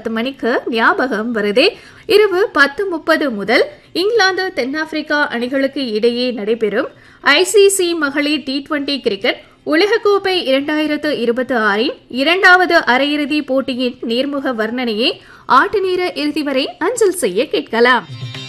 பத்து மணிக்கு ஞாபகம் வருதே இரவு பத்து முப்பது முதல் இங்கிலாந்து தென்னாப்பிரிக்கா அணிகளுக்கு இடையே நடைபெறும் ஐசிசி மகளிர் டி டுவெண்டி கிரிக்கெட் உலகக்கோப்பை இரண்டாயிரத்து இருபத்தி ஆறின் இரண்டாவது அரையிறுதி போட்டியின் நேர்முக வர்ணனையை ஆட்டு நேர இறுதி வரை அஞ்சல் செய்ய கேட்கலாம்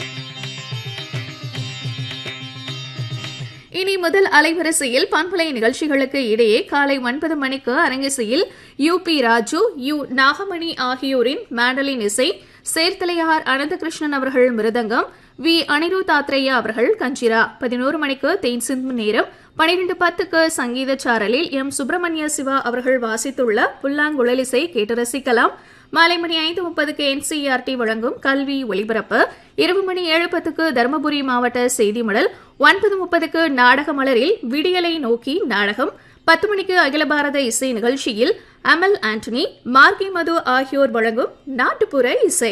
இனி முதல் அலைவரிசையில் பண்பலை நிகழ்ச்சிகளுக்கு இடையே காலை ஒன்பது மணிக்கு அரங்கிசையில் U P Raju U Nagamani ஆகியோரின் மேண்டலின் இசை சேர்த்தலையார் அனந்தகிருஷ்ணன் அவர்கள் மிருதங்கம் வி அனிருத் ஆத்ரேயா அவர்கள் கஞ்சிரா பதினோரு மணிக்கு தேன் சிந்து நேரம் பனிரெண்டு பத்துக்கு சங்கீத சாரலில் எம் சுப்பிரமணிய சிவா அவர்கள் வாசித்துள்ள புல்லாங்குழலிசை கேட்டு ரசிக்கலாம் மாலை மணி ஐந்து முப்பதுக்கு என்சிஆர்டி வழங்கும் கல்வி ஒலிபரப்பு இரவு மணி ஏழு பத்துக்கு தருமபுரி மாவட்ட செய்தி மடல் ஒன்பது முப்பதுக்கு நாடக மலரில் விடியலை நோக்கி நாடகம் பத்து மணிக்கு அகில பாரத இசை நிகழ்ச்சியில் அமல் ஆண்டனி மார்கி மது ஆகியோர் வழங்கும் நாட்டுப்புற இசை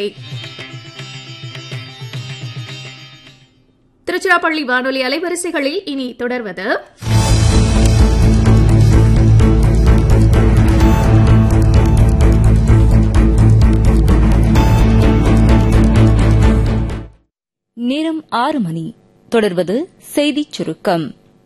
திருச்சிராப்பள்ளி வானொலி அலைவரிசைகளில் இனி தொடர்வது நேரம் ஆறு மணி தொடர்வது செய்திச் சுருக்கம்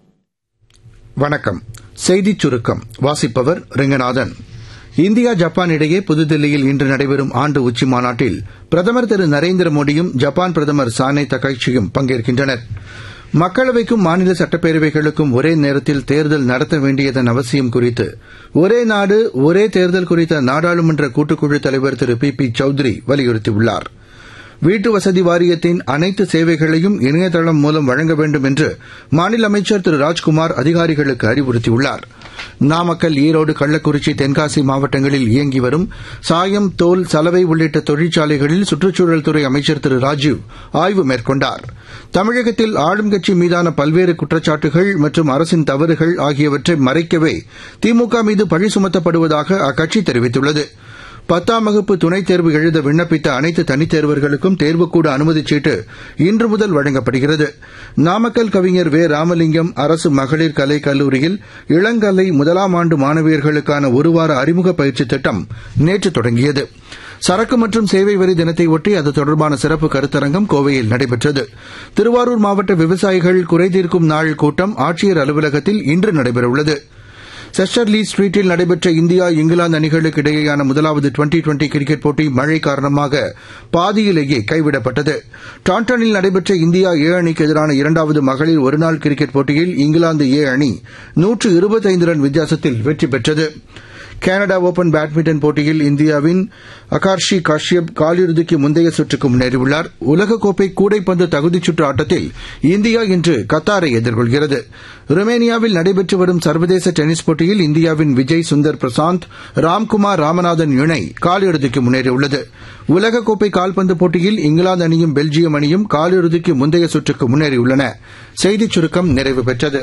வணக்கம் செய்திச் சுருக்கம் வாசிப்பவர் ரெங்கநாதன் இந்தியா ஜப்பான் இடையே புதுதில்லியில் இன்று நடைபெறும் ஆண்டு உச்சி மாநாட்டில் பிரதமர் திரு நரேந்திர மோடியும் ஜப்பான் பிரதமர் சானே தகைச்சியும் பங்கேற்கின்றனர் மக்களவைக்கும் மாநில சட்டப்பேரவைகளுக்கும் ஒரே நேரத்தில் தேர்தல் நடத்த வேண்டியதன் அவசியம் குறித்து ஒரே நாடு ஒரே தேர்தல் குறித்த நாடாளுமன்ற கூட்டுக்குழு தலைவர் திரு பி பி சௌத்ரி வலியுறுத்தியுள்ளாா் வீட்டு வசதி வாரியத்தின் அனைத்து சேவைகளையும் இணையதளம் மூலம் வழங்க வேண்டும் என்று மாநில அமைச்சர் திரு ராஜ்குமார் அதிகாரிகளுக்கு அறிவுறுத்தியுள்ளார் நாமக்கல் ஈரோடு கள்ளக்குறிச்சி தென்காசி மாவட்டங்களில் இயங்கி வரும் சாயம் தோல் சலவை உள்ளிட்ட தொழிற்சாலைகளில் சுற்றுச்சூழல் துறை அமைச்சர் திரு ராஜீவ் ஆய்வு மேற்கொண்டார் தமிழகத்தில் ஆளும் கட்சி மீதான பல்வேறு குற்றச்சாட்டுகள் மற்றும் அரசின் தவறுகள் ஆகியவற்றை மறைக்கவே திமுக மீது பழி சுமத்தப்படுவதாக அக்கட்சி தெரிவித்துள்ளது பத்தாம் வகுப்பு துணைத் தேர்வு எழுத விண்ணப்பித்த அனைத்து தனித் தேர்வர்களுக்கும் தேர்வுக்கூட அனுமதிச் சீட்டு இன்று முதல் வழங்கப்படுகிறது நாமக்கல் கவிஞர் வே ராமலிங்கம் அரசு மகளிர் கலை கல்லூரியில் இளங்கலை முதலாம் ஆண்டு மாணவியர்களுக்கான ஒருவார அறிமுக பயிற்சி திட்டம் நேற்று தொடங்கியது சரக்கு மற்றும் சேவை வரி தினத்தை ஒட்டி அது தொடர்பான சிறப்பு கருத்தரங்கம் கோவையில் நடைபெற்றது திருவாரூர் மாவட்ட விவசாயிகள் குறைதீர்க்கும் நாள் கூட்டம் ஆட்சியர் அலுவலகத்தில் இன்று நடைபெறவுள்ளது செஸ்டர்லி ஸ்ட்ரீட்டில் நடைபெற்ற இந்தியா இங்கிலாந்து அணிகளுக்கு இடையேயான முதலாவது டுவெண்டி டுவெண்டி கிரிக்கெட் போட்டி மழை காரணமாக பாதியிலேயே கைவிடப்பட்டது டாண்டனில் நடைபெற்ற இந்தியா ஏ அணிக்கு எதிரான இரண்டாவது மகளிர் ஒருநாள் கிரிக்கெட் போட்டியில் இங்கிலாந்து ஏ அணி நூற்று இருபத்தைந்து ரன் வித்தியாசத்தில் வெற்றி பெற்றது கனடா ஓபன் பேட்மிண்டன் போட்டியில் இந்தியாவின் அகார்ஷி காஷ்யப் காலிறுதிக்கு முந்தைய சுற்றுக்கு முன்னேறியுள்ளார் உலகக்கோப்பை கூடைப்பந்து தகுதிச் சுற்று ஆட்டத்தில் இந்தியா இன்று கத்தாரை எதிர்கொள்கிறது ருமேனியாவில் நடைபெற்று வரும் சர்வதேச டென்னிஸ் போட்டியில் இந்தியாவின் விஜய் சுந்தர் பிரசாந்த் ராம்குமார் ராமநாதன் இணை காலிறுதிக்கு முன்னேறியுள்ளது உலகக்கோப்பை கால்பந்து போட்டியில் இங்கிலாந்து அணியும் பெல்ஜியம் அணியும் காலிறுதிக்கு முந்தைய சுற்றுக்கு முன்னேறியுள்ளன செய்திச் சுருக்கம் நிறைவு பெற்றது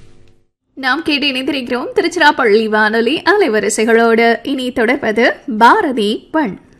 நாம் கேட்டு இணைந்திருக்கிறோம் திருச்சிராப்பள்ளி வானொலி அலைவரிசைகளோடு இனி தொடர்வது பாரதி பண்